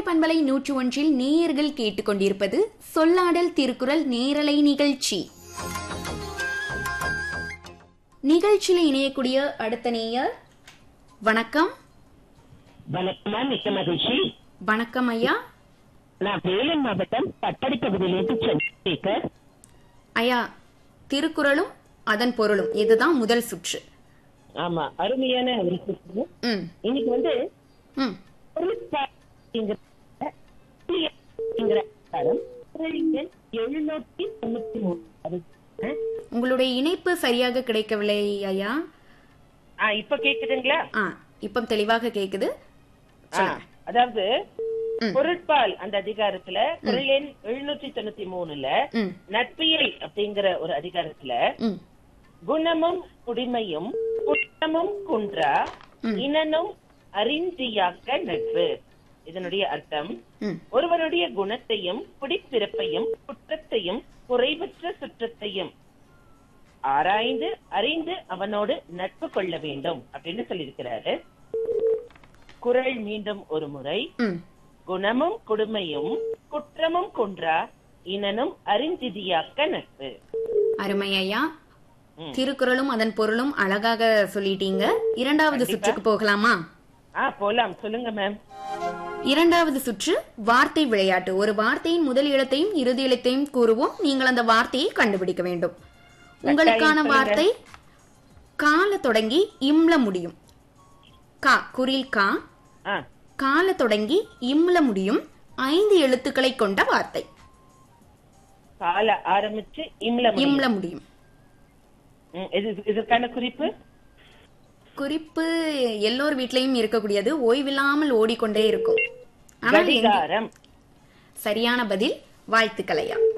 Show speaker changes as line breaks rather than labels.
பண்பலை நூற்று ஒன்றில் நேயர்கள் கேட்டுக்கொண்டிருப்பது சொல்லாடல் திருக்குறள் நேரலை நிகழ்ச்சி நிகழ்ச்சியில் இணையக்கூடிய அடுத்த நேயர் வணக்கம்
வணக்கம்மா மிக்க மகிழ்ச்சி
வணக்கம் ஐயா
நான் வேலூர் மாவட்டம் பட்டடி பகுதியிலிருந்து சந்திரசேகர்
ஐயா திருக்குறளும் அதன் பொருளும் இதுதான் முதல் சுற்று
ஆமா அருமையான ஒரு சுற்று
ம்
இன்னைக்கு வந்து
ம்
பொருட்காட்சிங்கிற அப்படிங்கிற அதிகாரம் குறள் எண் எழுநூத்தி தொண்ணூத்தி மூணு அது, ஆ?
உங்களுடைய இணைப்பு சரியாக கிடைக்கவில்லை ஐயா
ஆ, இப்ப கேக்குதுங்களா
ஆ இப்போ தெளிவாக கேக்குது
ஆ, அதாவது
ம்.
பொருட்பால் அந்த அதிகாரத்துல குறள் எண் எழுநூற்றி தொண்ணூத்தி மூணுல
ம்
நட்பியல் அப்படிங்கிற ஒரு அதிகாரத்துல
ம்
குணமும் குடிமையும் குற்றமும் குன்றா
ம்.
இனனும் அறிந்தியாக்க நட்பு இதனுடைய அர்த்தம்
ம்
ஒருவனுடைய குணத்தையும் குடிப்பிறப்பையும் குற்றத்தையும் குறைவற்ற சுற்றத்தையும் ஆராய்ந்து அறிந்து அவனோடு நட்பு கொள்ள வேண்டும் அப்படின்னு சொல்லியிருக்கிறாரு குறள் மீண்டும் ஒரு முறை
ம்
குணமும் கொடுமையும் குற்றமும் குன்றா இனனும் அறிந்திதியாக்க நட்பு
அருமை ஐயா
ம்.
திருக்குறளும் அதன் பொருளும் அழகாக சொல்லிட்டீங்க இரண்டாவது சுற்றுக்கு போகலாமா
ஆ போலாம் சொல்லுங்க மேம்
இரண்டாவது சுற்று வார்த்தை விளையாட்டு ஒரு வார்த்தையின் முதல் எழுத்தையும் இறுதி எழுத்தையும் கூறுவோம் நீங்கள் அந்த வார்த்தையை கண்டுபிடிக்க வேண்டும் உங்களுக்கான
சொல்லுங்க.
வார்த்தை கால தொடங்கி இம்ல முடியும் கா குறில் கா
ஆ
கால தொடங்கி இம்ல முடியும் ஐந்து எழுத்துக்களை கொண்ட வார்த்தை
கால ஆரம்பிச்சு இம்ல முடியும்.
இம்ல முடியும்
ம், இது- இதற்கான குறிப்பு
குறிப்பு எல்லோர் வீட்லயும் இருக்கக்கூடியது ஓய்வில்லாமல் ஓடிக்கொண்டே இருக்கும் ஆனால் எங்க-
கடிகாரம்
சரியான பதில் வாழ்த்துக்களையா